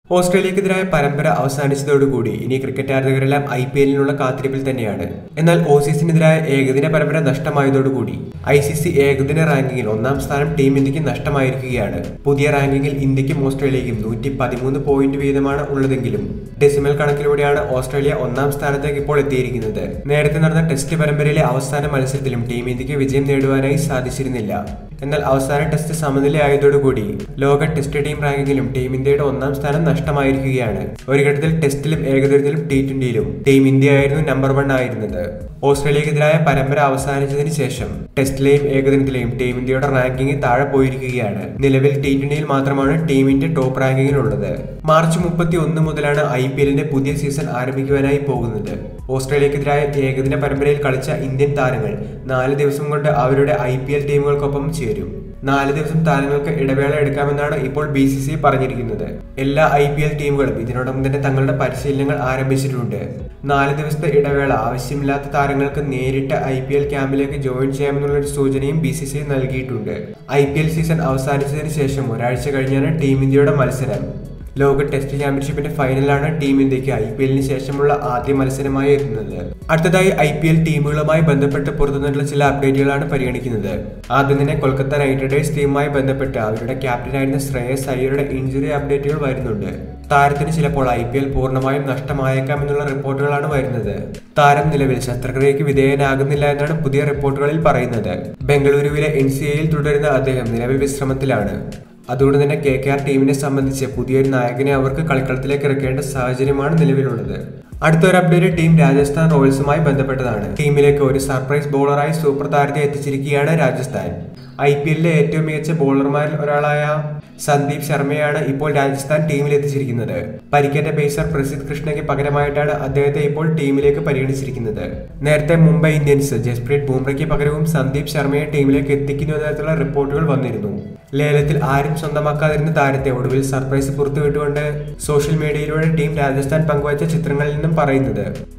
ഓസ്ട്രേലിയക്കെതിരായ പരമ്പര അവസാനിച്ചതോടുകൂടി ഇനി ക്രിക്കറ്റ് ആരാധകരെല്ലാം ഐ പി എല്ലിനുള്ള കാത്തിരിപ്പിൽ തന്നെയാണ് എന്നാൽ ഓസീസിനെതിരായ ഏകദിന പരമ്പര നഷ്ടമായതോടുകൂടി ഐ സി സി ഏകദിന റാങ്കിങ്ങിൽ ഒന്നാം സ്ഥാനം ടീം ഇന്ത്യക്ക് നഷ്ടമായിരിക്കുകയാണ് പുതിയ റാങ്കിങ്ങിൽ ഇന്ത്യക്കും ഓസ്ട്രേലിയയ്ക്കും നൂറ്റി പതിമൂന്ന് പോയിന്റ് വീതമാണ് ഉള്ളതെങ്കിലും ഡെസിമൽ കണക്കിലൂടെയാണ് ഓസ്ട്രേലിയ ഒന്നാം സ്ഥാനത്തേക്ക് ഇപ്പോൾ എത്തിയിരിക്കുന്നത് നേരത്തെ നടന്ന ടെസ്റ്റ് പരമ്പരയിലെ അവസാന മത്സരത്തിലും ടീം ഇന്ത്യക്ക് വിജയം നേടുവാനായി സാധിച്ചിരുന്നില്ല എന്നാൽ അവസാന ടെസ്റ്റ് സമനിലയായതോടുകൂടി ലോക ടെസ്റ്റ് ടീം റാങ്കിങ്ങിലും ടീം ഇന്ത്യയുടെ ഒന്നാം സ്ഥാനം നഷ്ടമായിരിക്കുകയാണ് ഒരു ഘട്ടത്തിൽ ടെസ്റ്റിലും ഏകദിനത്തിലും ടി ട്വന്റിയിലും ടീം ഇന്ത്യ ആയിരുന്നു നമ്പർ വൺ ആയിരുന്നത് ഓസ്ട്രേലിയക്കെതിരായ പരമ്പര അവസാനിച്ചതിന് ശേഷം ടെസ്റ്റിലെയും ഏകദിനത്തിലെയും ടീം ഇന്ത്യയുടെ റാങ്കിംഗ് താഴെ പോയിരിക്കുകയാണ് നിലവിൽ ടി ട്വന്റിയിൽ മാത്രമാണ് ടീം ഇന്ത്യ ടോപ്പ് റാങ്കിങ്ങിലുള്ളത് മാർച്ച് മുപ്പത്തി ഒന്ന് മുതലാണ് ഐ പി എല്ലിന്റെ പുതിയ സീസൺ ആരംഭിക്കുവാനായി പോകുന്നത് ഓസ്ട്രേലിയക്കെതിരായ ഏകദിന പരമ്പരയിൽ കളിച്ച ഇന്ത്യൻ താരങ്ങൾ നാല് ദിവസം കൊണ്ട് അവരുടെ ഐ പി എൽ ടീമുകൾക്കൊപ്പം ചേരും നാല് ദിവസം താരങ്ങൾക്ക് ഇടവേള എടുക്കാമെന്നാണ് ഇപ്പോൾ ബി സി സി പറഞ്ഞിരിക്കുന്നത് എല്ലാ ഐ പി എൽ ടീമുകളും ഇതിനോടൊപ്പം തന്നെ തങ്ങളുടെ പരിശീലനങ്ങൾ ആരംഭിച്ചിട്ടുണ്ട് നാല് ദിവസത്തെ ഇടവേള ആവശ്യമില്ലാത്ത താരങ്ങൾക്ക് നേരിട്ട് ഐ പി എൽ ക്യാമ്പിലേക്ക് ജോയിൻ ചെയ്യാമെന്നുള്ള ഒരു സൂചനയും ബി സി സി നൽകിയിട്ടുണ്ട് ഐ പി എൽ സീസൺ അവസാനിച്ചതിന് ശേഷം ഒരാഴ്ച കഴിഞ്ഞാണ് ടീം ഇന്ത്യയുടെ മത്സരം ലോക ടെസ്റ്റ് ചാമ്പ്യൻഷിപ്പിന്റെ ഫൈനലാണ് ടീം ഇന്ത്യക്ക് ഐ പി എല്ലിന് ശേഷമുള്ള ആദ്യ മത്സരമായി എത്തുന്നത് അടുത്തതായി ഐ പി എൽ ടീമുകളുമായി ബന്ധപ്പെട്ട് പുറത്തുനിന്നുള്ള ചില അപ്ഡേറ്റുകളാണ് പരിഗണിക്കുന്നത് ആദ്യം തന്നെ കൊൽക്കത്ത നൈറ്റ് റൈഡേഴ്സ് ടീമുമായി ബന്ധപ്പെട്ട് അവരുടെ ക്യാപ്റ്റനായിരുന്ന ശ്രേയസ് അയ്യരുടെ ഇഞ്ചുറി അപ്ഡേറ്റുകൾ വരുന്നുണ്ട് താരത്തിന് ചിലപ്പോൾ ഐ പി എൽ പൂർണ്ണമായും നഷ്ടമായേക്കാം എന്നുള്ള റിപ്പോർട്ടുകളാണ് വരുന്നത് താരം നിലവിൽ ശസ്ത്രക്രിയയ്ക്ക് വിധേയനാകുന്നില്ല എന്നാണ് പുതിയ റിപ്പോർട്ടുകളിൽ പറയുന്നത് ബംഗളൂരുവിലെ എൻ സി എയിൽ തുടരുന്ന അദ്ദേഹം നിലവിൽ വിശ്രമത്തിലാണ് അതുകൊണ്ട് തന്നെ കെ കെ ആർ ടീമിനെ സംബന്ധിച്ച് പുതിയൊരു നായകനെ അവർക്ക് കളിക്കളത്തിലേക്ക് ഇറക്കേണ്ട സാഹചര്യമാണ് നിലവിലുള്ളത് അടുത്തൊരു അപ്ഡേറ്റ് ടീം രാജസ്ഥാൻ റോയൽസുമായി ബന്ധപ്പെട്ടതാണ് ടീമിലേക്ക് ഒരു സർപ്രൈസ് ബോളറായി സൂപ്പർ താരത്തെ എത്തിച്ചിരിക്കുകയാണ് രാജസ്ഥാൻ ഐ പി എല്ലിലെ ഏറ്റവും മികച്ച ബോളർമാരിൽ ഒരാളായ സന്ദീപ് ശർമ്മയാണ് ഇപ്പോൾ രാജസ്ഥാൻ ടീമിൽ എത്തിച്ചിരിക്കുന്നത് പരിക്കേറ്റ പേസർ പ്രസിദ്ധ് കൃഷ്ണയ്ക്ക് പകരമായിട്ടാണ് അദ്ദേഹത്തെ ഇപ്പോൾ ടീമിലേക്ക് പരിഗണിച്ചിരിക്കുന്നത് നേരത്തെ മുംബൈ ഇന്ത്യൻസ് ജസ്പ്രീത് ബൂംറയ്ക്ക് പകരവും സന്ദീപ് ശർമ്മയെ ടീമിലേക്ക് എത്തിക്കുന്നു എന്നതരത്തിലുള്ള റിപ്പോർട്ടുകൾ വന്നിരുന്നു ലേലത്തിൽ ആരും സ്വന്തമാക്കാതിരുന്ന താരത്തെ ഒടുവിൽ സർപ്രൈസ് പുറത്തുവിട്ടുകൊണ്ട് സോഷ്യൽ മീഡിയയിലൂടെ ടീം രാജസ്ഥാൻ പങ്കുവച്ച ചിത്രങ്ങളിൽ നിന്നും പറയുന്നത്